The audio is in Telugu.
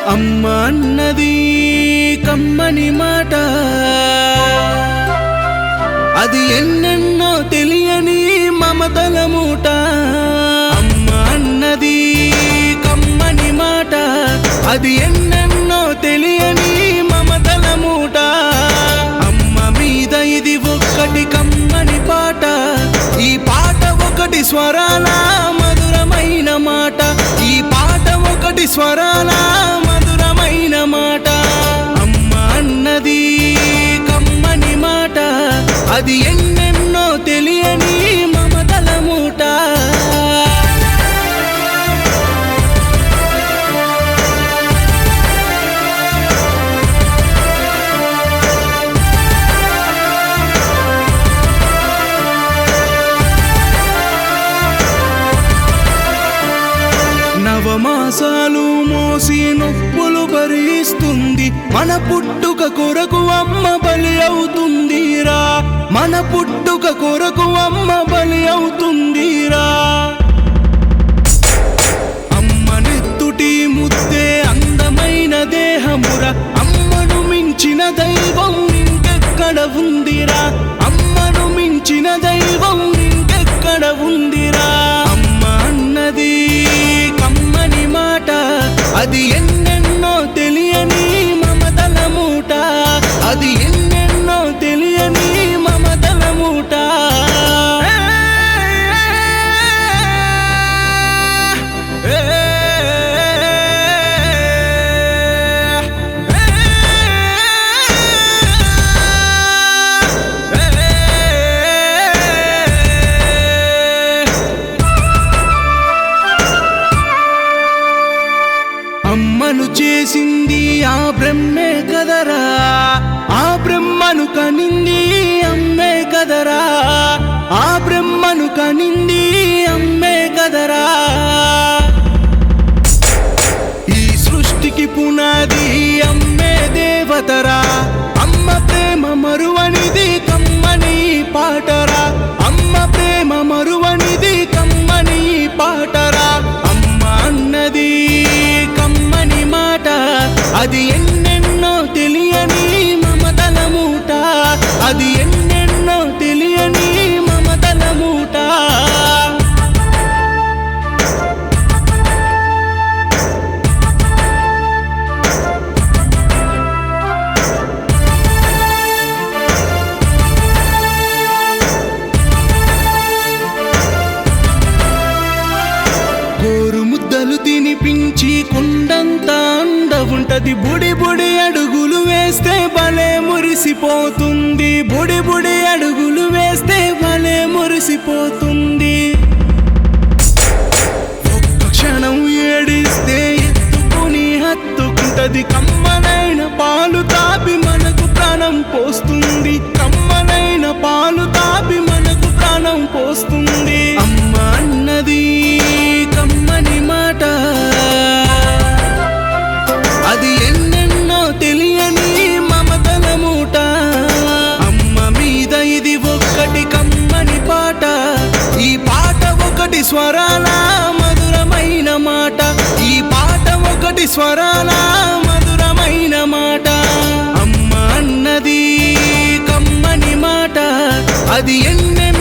అమ్మ అన్నది కమ్మని మాట అది ఎన్నెన్నో తెలియని మమతల మూట అమ్మ అన్నది కమ్మని మాట అది ఎన్నెన్నో తెలియని మమతల మూట అమ్మ మీద ఇది ఒక్కటి కమ్మని పాట ఈ పాట ఒకటి స్వరాల మధురమైన మాట ఈ పాట ఒకటి స్వరాల మధురమైన మాట అమ్మ అన్నది కమ్మని మాట అది ఎన్నెన్నో తెలియని మమతల మూట నవమాసాలు మోసి నొప్పులు భరిస్తుంది మన పుట్టుక కొరకు అమ్మ బలి అవుతుందిరా మన పుట్టుక కొరకు అమ్మ బలి అవుతుందిరా అమ్మ నెత్తుటి ముద్దే అందమైన దేహమురా అమ్మను మించిన దైవం ఇంకెక్కడ ఉందిరా అమ్మను మించిన దైవం ఇంకెక్కడ ఉందిరా అమ్మ అన్నది కమ్మని మాట అది ఎన్నెన్నో తెలియని మమతల మూట అది ఎన్నెన్నో తెలియని మమతల మూట అమ్మను చేసింది ఆ బ్రహ్మే కదరా ఆ బ్రహ్మను కనింది అమ్మే కదరా ఆ బ్రహ్మను కనింది అమ్మే కదరా ఈ సృష్టికి పునాది అమ్మే దేవతరా అమ్మ ప్రేమ మరువనిది కమ్మని పాటరా అమ్మ ప్రేమ మరువనిది కమ్మని పాటరా అమ్మ అన్నది కమ్మని మాట అది ఎన్నెన్నో తెలియని మమతల మూట అది ఎన్నెన్నో తెలియని మమతల మూట గోరు ముద్దలు తినిపించి కొండంత అండ ఉంటది బుడి బుడి అడుగులు వేస్తే భలే మురిసిపోతుంది బుడి బుడి అడుగులు వేస్తే భలే మురిసిపోతుంది ఒక్క క్షణం ఏడిస్తే ఎత్తుకుని హత్తుకుంటది కమ్మనైన పాలు తాపి మనకు ప్రాణం పోస్తుంది కమ్మనైన పాలు తాపి మనకు ప్రాణం పోస్తుంది అమ్మ అన్నది కమ్మని మాట అది ఎన్నెన్నో తెలియని మమతల మూట అమ్మ మీద ఇది ఒక్కటి కమ్మని పాట ఈ పాట ఒకటి స్వరాల మధురమైన మాట ఈ పాట ఒకటి స్వరాల మధురమైన మాట అమ్మ అన్నది కమ్మని మాట అది ఎన్నెన్నో